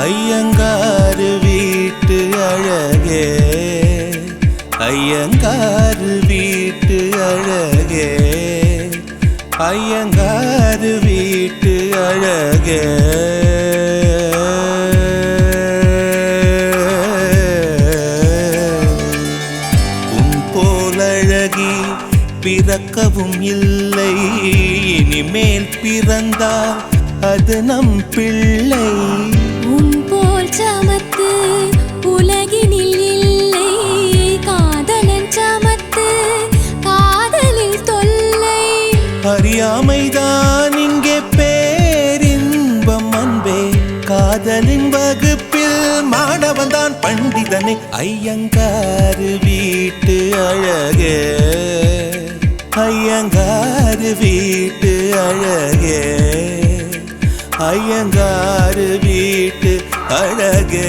ஐயங்காரு வீட்டு அழகே ஐயங்காரு வீட்டு அழகே ஐயங்காரு வீட்டு அழகே உன் போலழகி பிறக்கவும் இல்லை இனிமேல் பிறந்தால் அது நம் பிள்ளை உன் போல் சமத்து உலகினில் இல்லை காதலன் சமத்து காதலில் தொல்லை அறியாமைதான் இங்கே பேரின்பம் அன்பே காதலின் வகுப்பில் மாணவன் தான் பண்டிதனை ஐயங்காரு வீட்டு அழகே ஐயங்காரு வீட்டு அழகே ஐயங்காரு வீட்டு அழகே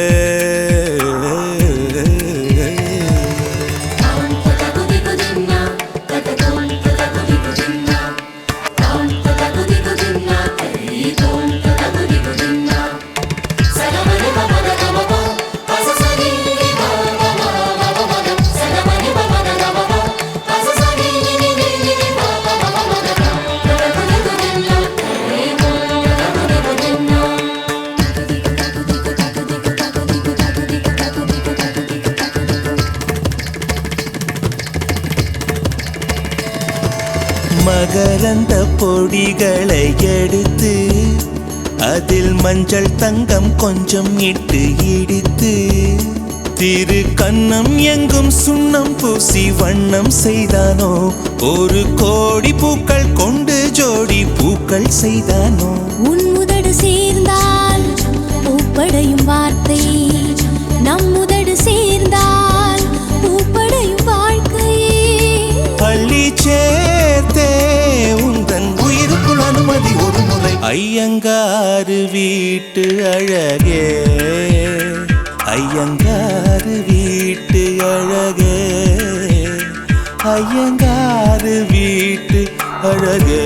மகரந்த பொடிகளை எடுத்து அதில் மஞ்சள் தங்கம் கொஞ்சம் இட்டு இடித்து திரு கண்ணம் எங்கும் சுண்ணம் பூசி வண்ணம் செய்தானோ ஒரு கோடி பூக்கள் கொண்டு ஜோடி பூக்கள் செய்தானோ உன் உதடு சேர்ந்தால் பூப்படையும் வார்த்தை நம் உதடு சேர்ந்தால் பூப்படையும் வாழ்க்கையே பள்ளி சேர்த்தே உந்தன் உயிருக்குள் அனுமதி ஒரு முறை ஐயங்காரு வீட்டு அழகே ஐயங்காரு வீட்டு அழகே ஐயங்காரு வீட்டு அழகே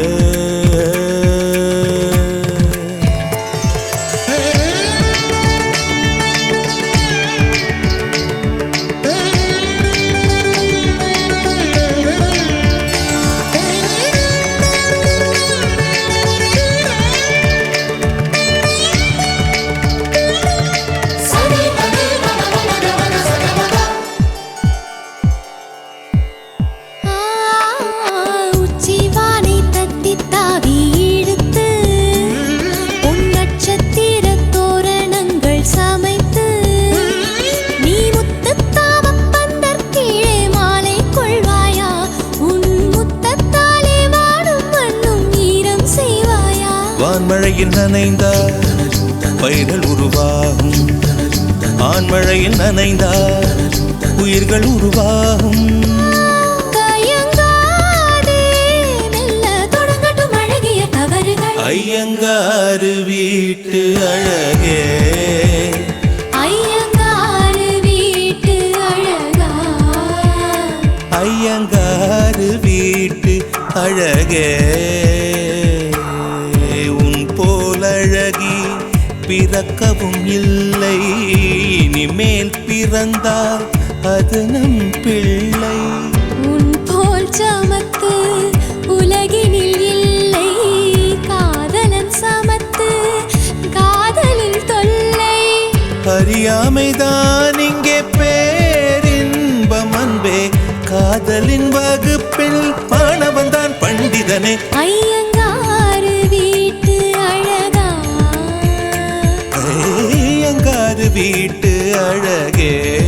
ஆ, உச்சிவானை தட்டித் தாவி இழுத்து, பொன் நட்சத்திரத் தோரணங்கள் சமைத்து, நீ முத்துத் தாவப் பந்தர் கீழே மாலை கொள்வாயா? உன் முத்தத்தாலே வாடும் மண்ணும் ஈரம் செய்வாயா? வான்மழையில் நனைந்தால் பயிர்கள் உருவாகும் ஆண்மழையில் நனைந்தால் உயிர்கள் உருவாகும் தயங்காதே, மெல்ல தொடங்கட்டும் அழகிய தவறுகள். ஐயங்காரு வீட்டு அழகே ஐயங்காரு வீட்டு அழகா ஐயங்காரு வீட்டு அழகே உன் போலழகி பிறக்கவும் இல்லை இனிமேல் பிறந்தால் அது நம் பிள்ளை உன் போல் சமத்து உலகினில் இல்லை காதலன் சமத்து காதலில் தொல்லை அறியாமைதான் இங்கே பேரின்பம் அன்பே காதலின் வகுப்பில் மாணவன் தான் பண்டிதனே ஐயங்காரு வீட்டு அழகா ஐயங்காரு வீட்டு அழகே